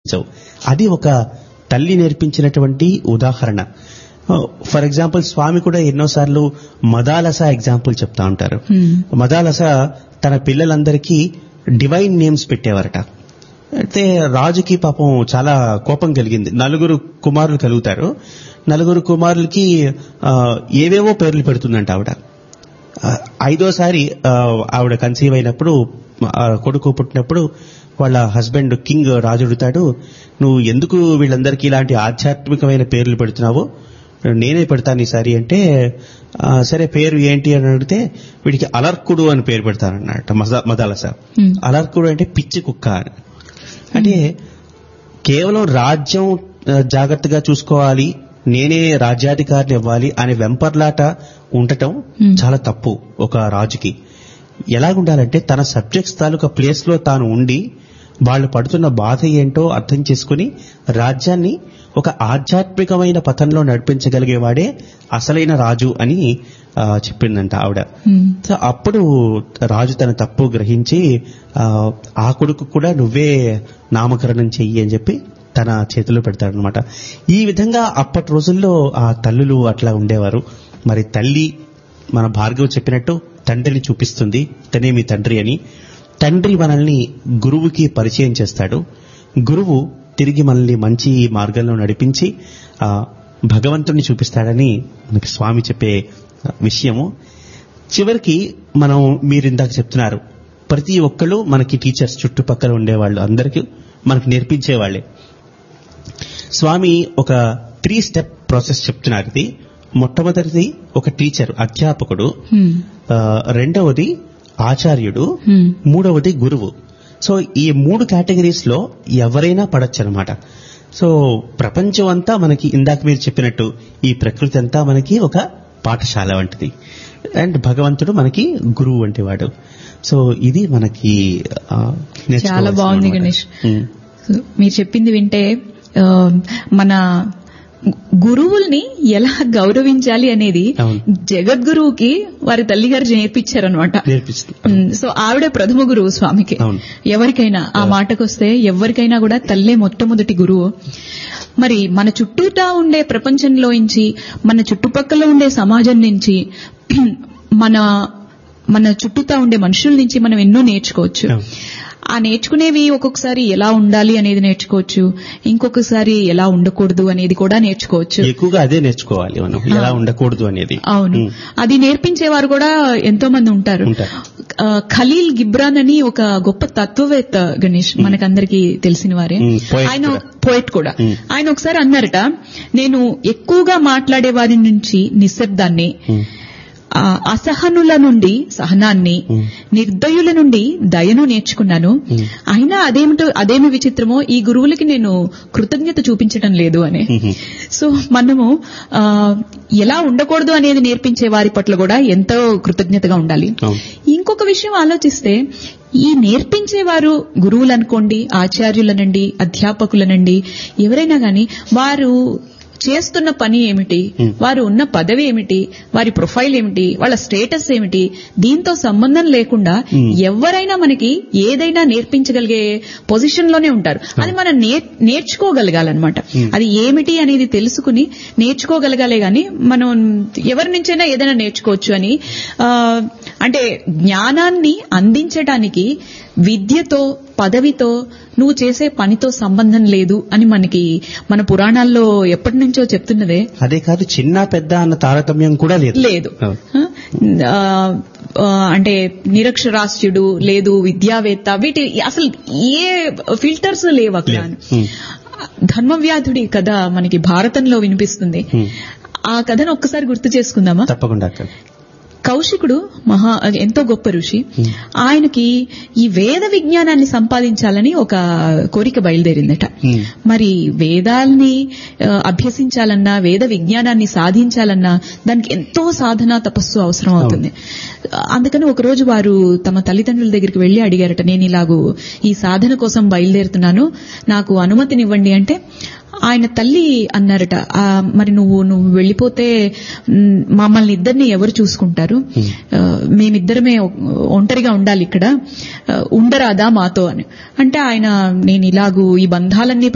So అది ఒక తల్లి నేర్పించినటువంటి ఉదాహరణ ఫర్ ఎగ్జాంపుల్ స్వామి కూడా ఎన్నోసార్లు మదాలస ఎగ్జాంపుల్ చెప్తా ఉంటారు Hmm. మదాలస తన పిల్లలందరికీ డివైన్ నేమ్స్ పెట్టేవారట అయితే రాజుకి పాపం చాలా కోపం కలిగింది నలుగురు కుమారులు కలుగుతారు నలుగురు కుమారులకి ఆ, ఏవేవో పేర్లు పెడుతుందంట ఆవిడ ఆ, ఐదోసారి ఆ, ఆవిడ కన్సీవ్ అయినప్పుడు ఆ, కొడుకు పుట్టినప్పుడు వాళ్ళ హస్బెండ్ కింగ్ రాజు అడుగుతాడు నువ్వు ఎందుకు వీళ్ళందరికీ ఇలాంటి ఆధ్యాత్మికమైన పేర్లు పెడుతున్నావో నేనే పెడతాను ఈసారి అంటే ఆ, సరే పేరు ఏంటి అని అడిగితే వీడికి అలర్కుడు అని పేరు పెడతానన్నట మజా మదాలస Hmm. అలర్కుడు అంటే పిచ్చి కుక్క అని అంటే కేవలం రాజ్యం ఆ, జాగ్రత్తగా చూసుకోవాలి నేనే రాజ్యాధికారిని ఇవ్వాలి అనే వెంపర్లాట ఉండటం Hmm. చాలా తప్పు ఒక రాజుకి ఎలాగుండాలంటే తన సబ్జెక్ట్స్ తాలూకా ప్లేస్ లో తాను ఉండి వాళ్ళు పడుతున్న బాధ ఏంటో అర్థం చేసుకుని రాజ్యాన్ని ఒక ఆధ్యాత్మికమైన పథంలో నడిపించగలిగేవాడే అసలైన రాజు అని ఆ, చెప్పిందంట ఆవిడ Hmm. సో అప్పుడు రాజు తన తప్పు గ్రహించి ఆ, ఆ కొడుకు కూడా నువ్వే నామకరణం చెయ్యి అని చెప్పి తన చేతిలో పెడతాడనమాట ఈ విధంగా అప్పటి రోజుల్లో ఆ తల్లులు అట్లా ఉండేవారు మరి తల్లి మన భార్గవ్ చెప్పినట్టు తండ్రిని చూపిస్తుంది తనే మీ తండ్రి అని తండ్రి మనల్ని గురువుకి పరిచయం చేస్తాడు గురువు తిరిగి మనల్ని మంచి మార్గంలో నడిపించి ఆ భగవంతుణ్ణి చూపిస్తాడని మనకి స్వామి చెప్పే విషయము చివరికి మనం మీరు ఇందాక చెప్తున్నారు ప్రతి ఒక్కళ్ళు మనకి టీచర్స్ చుట్టుపక్కల ఉండేవాళ్ళు అందరికీ మనకు నేర్పించేవాళ్ళే స్వామి ఒక త్రీ స్టెప్ ప్రాసెస్ చెప్తున్నారు ఇది మొట్టమొదటిది ఒక టీచర్ అధ్యాపకుడు Hmm. ఆ, రెండవది ఆచార్యుడు Hmm. మూడవది గురువు సో ఈ మూడు కేటగిరీస్ లో ఎవరైనా పడచ్చు అనమాట సో ప్రపంచం అంతా మనకి ఇందాక మీరు చెప్పినట్టు ఈ ప్రకృతి అంతా మనకి ఒక పాఠశాల వంటిది అండ్ భగవంతుడు మనకి గురువు వంటి వాడు సో ఇది మనకి ఆ, చాలా నేర్చుకోవాల్సిన బాగుంది అన్నమాట. గణేష్ ఉమ్. మీరు చెప్పింది వింటే ఆ, మన గురువుల్ని ఎలా గౌరవించాలి అనేది అవును. జగద్గురువుకి వారి తల్లిగారు నేర్పించారనమాట నేర్పిస్తుంది సో ఆవిడే ప్రథమ గురువు స్వామికి అవును. ఎవరికైనా ఆ మాటకొస్తే ఎవరికైనా కూడా తల్లే మొట్టమొదటి గురువు మరి మన చుట్టూతా ఉండే ప్రపంచంలోంచి మన చుట్టుపక్కల ఉండే సమాజం నుంచి మన మన చుట్టూతా ఉండే మనుషుల నుంచి మనం ఎన్నో నేర్చుకోవచ్చు అవును. ఆ నేర్చుకునేవి ఒక్కొక్కసారి ఎలా ఉండాలి అనేది నేర్చుకోవచ్చు ఇంకొకసారి ఎలా ఉండకూడదు అనేది కూడా నేర్చుకోవచ్చు ఎక్కువగా అదే నేర్చుకోవాలి మనం ఎలా ఉండకూడదు అనేది అవును ఉమ్. అది నేర్పించేవారు కూడా ఎంతో మంది ఉంటారు ఉంటారు. ఆ, ఖలీల్ గిబ్రాన్ అని ఒక గొప్ప తత్వవేత్త గణేష్ మనకందరికీ తెలిసిన వారే ఉమ్, poet ఆయన కూడా. పోయిట్ కూడా ఉమ్. ఆయన ఒకసారి అన్నారట నేను ఎక్కువగా మాట్లాడే వారి నుంచి నిశ్శబ్దాన్ని ఉమ్. ఆ, అసహనుల నుండి సహనాన్ని ఉమ్. నిర్దయుల నుండి దయను నేర్చుకున్నాను ఉమ్. అయినా అదేమిటో అదేమి విచిత్రమో ఈ గురువులకి నేను కృతజ్ఞత చూపించడం లేదు అని ఉమ్. సో మనము ఆ, ఎలా ఉండకూడదు అనేది నేర్పించే వారి పట్ల కూడా ఎంతో కృతజ్ఞతగా ఉండాలి అవును. ఇంకొక విషయం ఆలోచిస్తే ఈ నేర్పించేవారు గురువులనుకోండి ఆచార్యులనండి అధ్యాపకులనండి ఎవరైనా గాని వారు చేస్తున్న పని ఏమిటి Hmm. వారు ఉన్న పదవి ఏమిటి వారి ప్రొఫైల్ ఏమిటి వాళ్ళ స్టేటస్ ఏమిటి దీంతో సంబంధం లేకుండా Hmm. ఎవరైనా మనకి ఏదైనా నేర్పించగలిగే పొజిషన్ లోనే ఉంటారు అది మనం నేర్- నేర్చుకోగలగాలన్నమాట Hmm. అది ఏమిటి అనేది తెలుసుకుని నేర్చుకోగలగాలే గాని మనం ఎవరి నుంచైనా ఏదైనా నేర్చుకోవచ్చు అని ఆ, అంటే జ్ఞానాన్ని అందించడానికి విద్యతో పదవితో నువ్వు చేసే పనితో సంబంధం లేదు అని మనకి మన పురాణాల్లో ఎప్పటి నుంచో చెప్తున్నదే అదే కాదు చిన్న పెద్ద అన్న తారతమ్యం కూడా లేదు లేదు అవును. ఆ, ఆ, అంటే నిరక్షరాస్యుడు లేదు విద్యావేత్త వీటి అసలు ఏ ఫిల్టర్స్ లేవు అక్కడ లేదు. ఉమ్. ధర్మవ్యాధుడి కథ మనకి భారతంలో వినిపిస్తుంది ఉమ్. ఆ కథను ఒక్కసారి గుర్తు చేసుకుందామా తప్పకుండా అక్క కౌశికుడు మహా ఎంతో గొప్ప ఋషి Hmm. ఆయనకి ఈ వేద విజ్ఞానాన్ని సంపాదించాలని ఒక కోరిక బయలుదేరిందట Hmm. మరి వేదాల్ని ఆ, అభ్యసించాలన్నా వేద విజ్ఞానాన్ని సాధించాలన్నా దానికి ఎంతో సాధన తపస్సు అవసరం అవుతుంది అందుకని ఒక రోజు వారు తమ తల్లిదండ్రుల దగ్గరికి వెళ్లి అడిగారట నేను ఇలాగూ ఈ సాధన కోసం బయలుదేరుతున్నాను నాకు అనుమతినివ్వండి అంటే ఆయన తల్లి అన్నారట "ఆ, మరి నువ్వు నువ్వు వెళ్ళిపోతే మ్, మమ్మల్ని ఇద్దరిని ఎవరు చూసుకుంటారు ఆ, మేమిద్దరమే ఒ- ఒంటరిగా ఉండాలి ఇక్కడ ఆ, ఉండరాదా మాతో అని అంటే ఆయన నేను ఇలాగూ ఈ బంధాలన్నీ